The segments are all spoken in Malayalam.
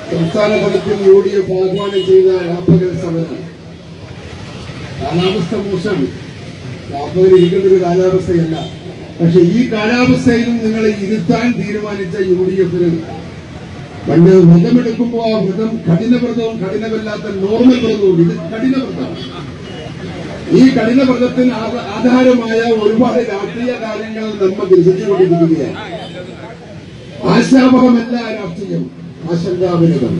സംസ്ഥാന തലത്തിൽ യു ഡി എഫ് ആഹ്വാനം ചെയ്ത രാപ്പകൽ സമരം കാലാവസ്ഥ മോശമാണ് രാപ്പകൽ ഇരിക്കുന്ന ഒരു കാലാവസ്ഥയല്ല പക്ഷെ ഈ കാലാവസ്ഥയിലും നിങ്ങളെ ഇരുത്താൻ തീരുമാനിച്ച യു ഡി എഫിന് പണ്ട് വ്രതമെടുക്കുമ്പോൾ ആ വ്രതം കഠിനവ്രതവും കഠിനമല്ലാത്ത നോർമൽ വ്രതവും ഇത് കഠിനവ്രതമാണ് ഈ കഠിനവ്രതത്തിന് ആധ- ആധാരമായ ഒരുപാട് രാഷ്ട്രീയ കാര്യങ്ങൾ നമ്മൾ ഗ്രസിച്ചുകൊണ്ടിരിക്കുകയാണ് ആശാവഹമല്ല രാഷ്ട്രീയം ആശങ്കാപരിതം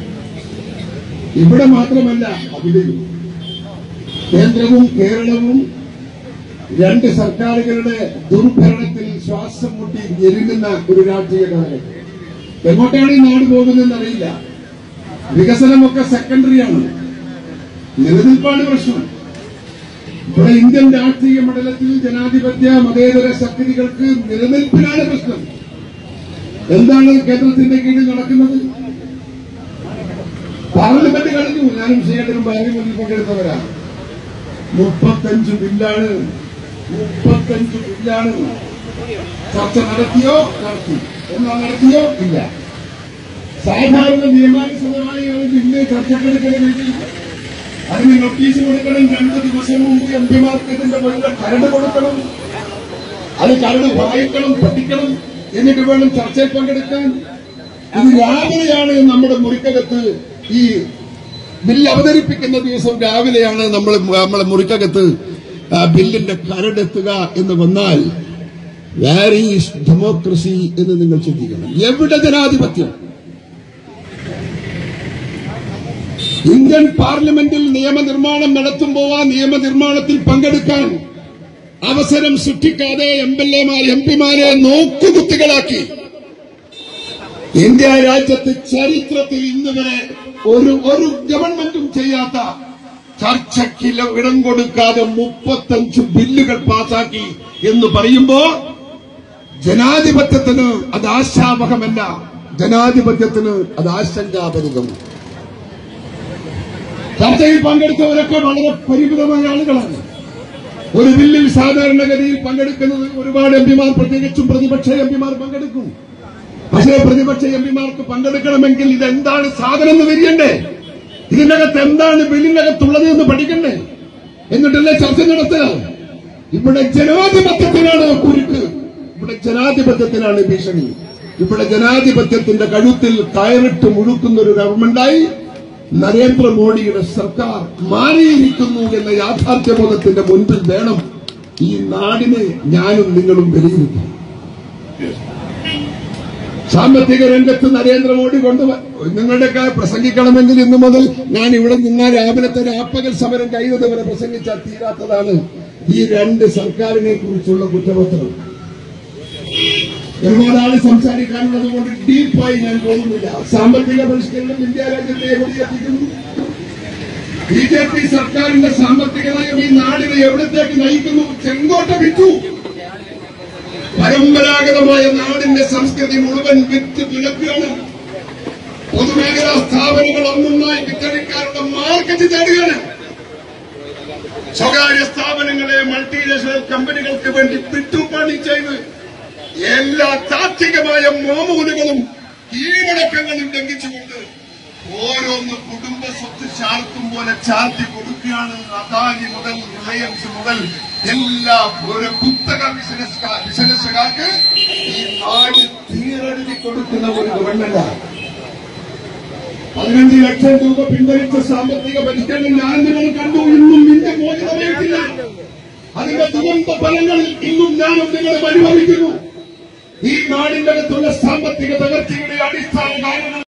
ഇവിടെ മാത്രമല്ല അവിടെയും കേന്ദ്രവും കേരളവും രണ്ട് സർക്കാരുകളുടെ ദുർഭരണത്തിൽ ശ്വാസം മുട്ടി ഞെരുങ്ങുന്ന ഒരു രാഷ്ട്രീയ കാലം എങ്ങോട്ടാണ് ഈ നാട് പോകുന്നതെന്ന് അറിയില്ല വികസനമൊക്കെ സെക്കൻഡറിയാണ് നിലനിൽപ്പാണ് പ്രശ്നം ഇവിടെ ഇന്ത്യൻ രാഷ്ട്രീയ മണ്ഡലത്തിൽ ജനാധിപത്യ മതേതര ശക്തികൾക്ക് നിലനിൽപ്പിനാണ് പ്രശ്നം എന്താണ് കേന്ദ്രത്തിന്റെ കീഴിൽ നടക്കുന്നത് പാർലമെന്റ് കഴിഞ്ഞു ഞാനും ശ്രീകണ്ഠനും പാർലമെന്റിൽ പങ്കെടുത്തവരാണ് മുപ്പത്തഞ്ച് ബില്ലാണ് മുപ്പത്തഞ്ച് ബില്ലാണ് ചർച്ച നടത്തിയോ നടത്തി എന്നാൽ നടത്തിയോ ഇല്ല സാധാരണ നിയമാനുസൃതമായി ഒരു ബില്ല് ചർച്ചക്കെടുക്കണമെങ്കിൽ അതിന് നോട്ടീസ് കൊടുക്കണം രണ്ട് ദിവസം മുമ്പ് എം പിമാർക്ക് ഇതിന്റെ മുന്നിൽ കരട് കൊടുക്കണം അത് കരട് വായിക്കണം പഠിക്കണം എന്നിട്ട് വേണം ചർച്ചയിൽ പങ്കെടുക്കാൻ ഇത് രാവിലെയാണ് നമ്മുടെ മുറിക്കകത്ത് ഈ ബില്ല് അവതരിപ്പിക്കുന്ന ദിവസം രാവിലെയാണ് നമ്മൾ നമ്മളെ മുറിക്കകത്ത് ആ ബില്ലിന്റെ കരടെത്തുക എന്ന് വന്നാൽ വേർ ഈസ് ഡെമോക്രസി എന്ന് നിങ്ങൾ ചിന്തിക്കണം എവിടെ ജനാധിപത്യം ഇന്ത്യൻ പാർലമെന്റിൽ നിയമനിർമ്മാണം നടത്തുമ്പോൾ ആ നിയമനിർമ്മാണത്തിൽ പങ്കെടുക്കാൻ അവസരം സൃഷ്ടിക്കാതെ എം എൽ എമാർ എം പിമാരെ നോക്കുകുത്തികളാക്കി ഇന്ത്യ രാജ്യത്ത് ചരിത്രത്തിൽ ഇന്ന് വരെ ഒരു ഒരു ഗവൺമെന്റും ചെയ്യാത്ത ചർച്ചയ്ക്ക് ഇടം കൊടുക്കാതെ മുപ്പത്തഞ്ച് ബില്ലുകൾ പാസാക്കി എന്ന് പറയുമ്പോ ജനാധിപത്യത്തിന് അത് ആശാവഹമല്ല ജനാധിപത്യത്തിന് അത് ആശങ്കാപരിതം ചർച്ചയിൽ പങ്കെടുത്തവരൊക്കെ വളരെ പരിമിതമായ ആളുകളാണ് ഒരു ബില്ലിൽ സാധാരണഗതിയിൽ പങ്കെടുക്കുന്നത് ഒരുപാട് എം പിമാർ പ്രത്യേകിച്ചും പ്രതിപക്ഷ എം പിമാർ പങ്കെടുക്കും പക്ഷേ പ്രതിപക്ഷ എം പിമാർക്ക് പങ്കെടുക്കണമെങ്കിൽ ഇതെന്താണ് സാധനം എന്ന് തിരിയണ്ടേ ഇതിനകത്ത് എന്താണ് ബില്ലിനകത്തുള്ളത് എന്ന് പഠിക്കണ്ടേ എന്നിട്ടല്ലേ ചർച്ച നടത്തുക ഇവിടെ ജനാധിപത്യത്തിനാണ് കുരുക്ക് ഇവിടെ ജനാധിപത്യത്തിനാണ് ഭീഷണി ഇവിടെ ജനാധിപത്യത്തിന്റെ കഴുത്തിൽ കയറിട്ട് മുഴുക്കുന്ന ഒരു ഗവൺമെന്റായി നരേന്ദ്രമോദിയുടെ സർക്കാർ മാറിയിരിക്കുന്നു എന്ന യാഥാർത്ഥ്യബോധത്തിന്റെ മുൻപിൽ വേണം ഈ നാടിനെ ഞാനും നിങ്ങളും വിലയിരുത്താൻ സാമ്പത്തിക രംഗത്ത് നരേന്ദ്രമോദി കൊണ്ടുവ നിങ്ങളുടെയൊക്കെ പ്രസംഗിക്കണമെങ്കിൽ ഇന്നു മുതൽ ഞാൻ ഇവിടെ നിന്ന രാവിലത്തെ രാപ്പകൽ സമരം കഴിയുന്നത് വരെ പ്രസംഗിച്ചാൽ തീരാത്തതാണ് ഈ രണ്ട് സർക്കാരിനെ കുറിച്ചുള്ള കുറ്റപത്രം ഒരുപാട് സംസാരിക്കാനുള്ളത് കൊണ്ട് ഡീപ്പായി ഞാൻ പോകുന്നില്ല സാമ്പത്തിക പരിഷ്കരണം ഇന്ത്യ രാജ്യത്തെ എവിടെ എത്തിക്കുന്നു ബി ജെ പി സർക്കാരിന്റെ സാമ്പത്തിക നയം ഈ നാടിനെ എവിടത്തേക്ക് നയിക്കുന്നു ചെങ്കോട്ട വിറ്റു പരമ്പരാഗതമായ നാടിന്റെ സംസ്കൃതി മുഴുവൻ വിറ്റ് തുലക്കുകയാണ് പൊതുമേഖലാ സ്ഥാപനങ്ങൾ ഒന്നൊന്നായി വിറ്റഴിക്കാനുള്ള മാർക്കറ്റ് തേടുകയാണ് സ്വകാര്യ സ്ഥാപനങ്ങളെ മൾട്ടിനാഷണൽ കമ്പനികൾക്ക് വേണ്ടി വിട്ടുപണി ചെയ്ത് എല്ലാ താത്വികമായ മോമൂലുകളും കീഴടക്കങ്ങളും ലംഘിച്ചുകൊണ്ട് ഓരോന്ന് കുടുംബ സ്വത്ത് ചാർത്തും പോലെ ചാർത്തി കൊടുക്കുകയാണ് അദാനി മുതൽ റിലയൻസ് മുതൽ എല്ലാ ഒരു കുത്തക ബിസിനസ്സുകാർ ബിസിനസ്സുകാർക്ക് ഈ നാട് തീരെഴുതി കൊടുക്കുന്ന ഒരു ഗവൺമെന്റാണ് പതിനഞ്ച് ലക്ഷം രൂപ പിൻവലിച്ച സാമ്പത്തിക പരിഷ്കരണം ഞാൻ നിങ്ങൾ കണ്ടു ഇന്നും ഇന്ത്യ മോചിതമായിട്ടില്ല അതിന്റെ ദുരന്ത ഫലങ്ങൾ ഇന്നും ഞാനും നിങ്ങൾ അനുഭവിക്കുന്നു ഈ നാടിന്റെ അകത്തുള്ള സാമ്പത്തിക തകർച്ചയുടെ അടിസ്ഥാന കാരണം